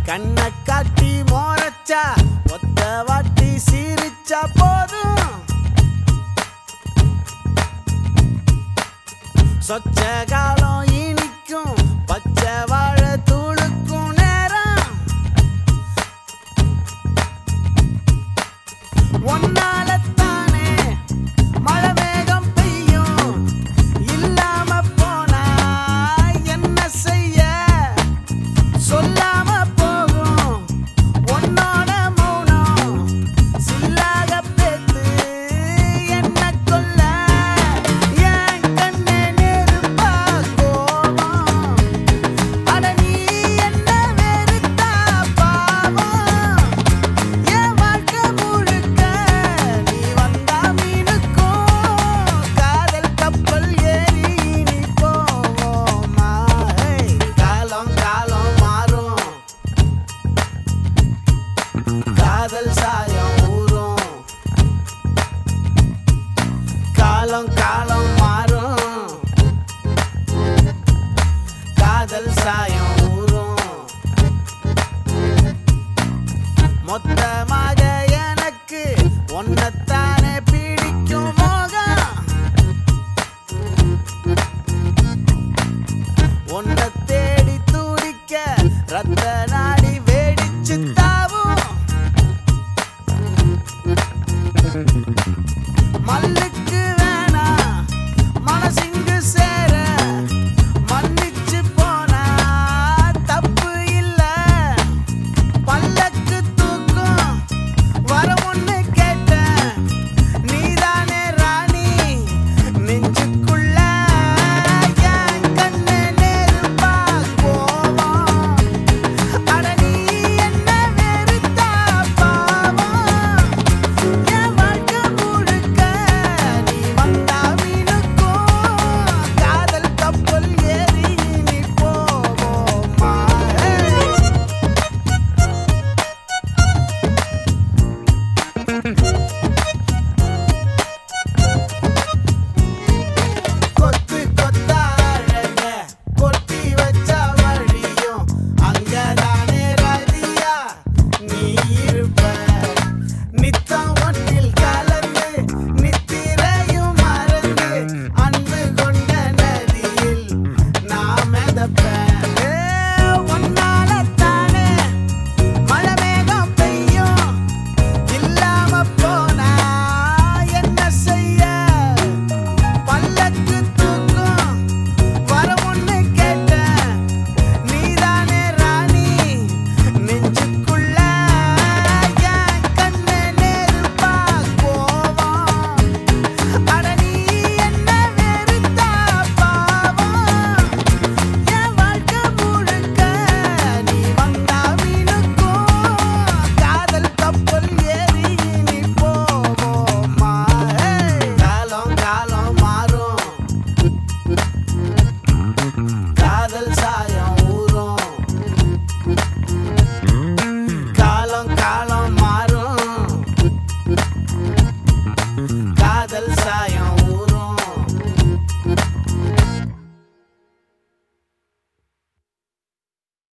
கண்ணை காட்டி மோரச்சா ஒத்த வாட்டி சீரிச்சா போதும் சொச்ச காலம் இனிக்கும் பச்சை வாழை தூளுக்கும் நேரம் ஒன்னாலத்தானே மழை மேகம் பெய்யும் இல்லாம போனா என்ன செய்ய சொல்லாம போகும் உன்னோட மௌனம் சில்லாக பேத்து என்ன கொல்ல என் கண்ணே நெருப்பா கோவம் அட நீ என்ன வெறுத்தா பாவம் என் வாழ்க்கை முழுக்க நீ வந்தா மீனுக்கும் காதல் கப்பல் ஏறி நீ போவோமா ஹேய், காலம் காலம் மாறும் காதல் சாயம் ஊறும் காலம் காலம் மாறும் காதல் சாயம் ஊறும் மொத்தமாக எனக்கு ஒன்னத்தானே பிடிக்கும் மோகம் உன்னை தேடி துடிக்க ரத்த நாடி வேடிச்சு தாவும் மல்லுக்கு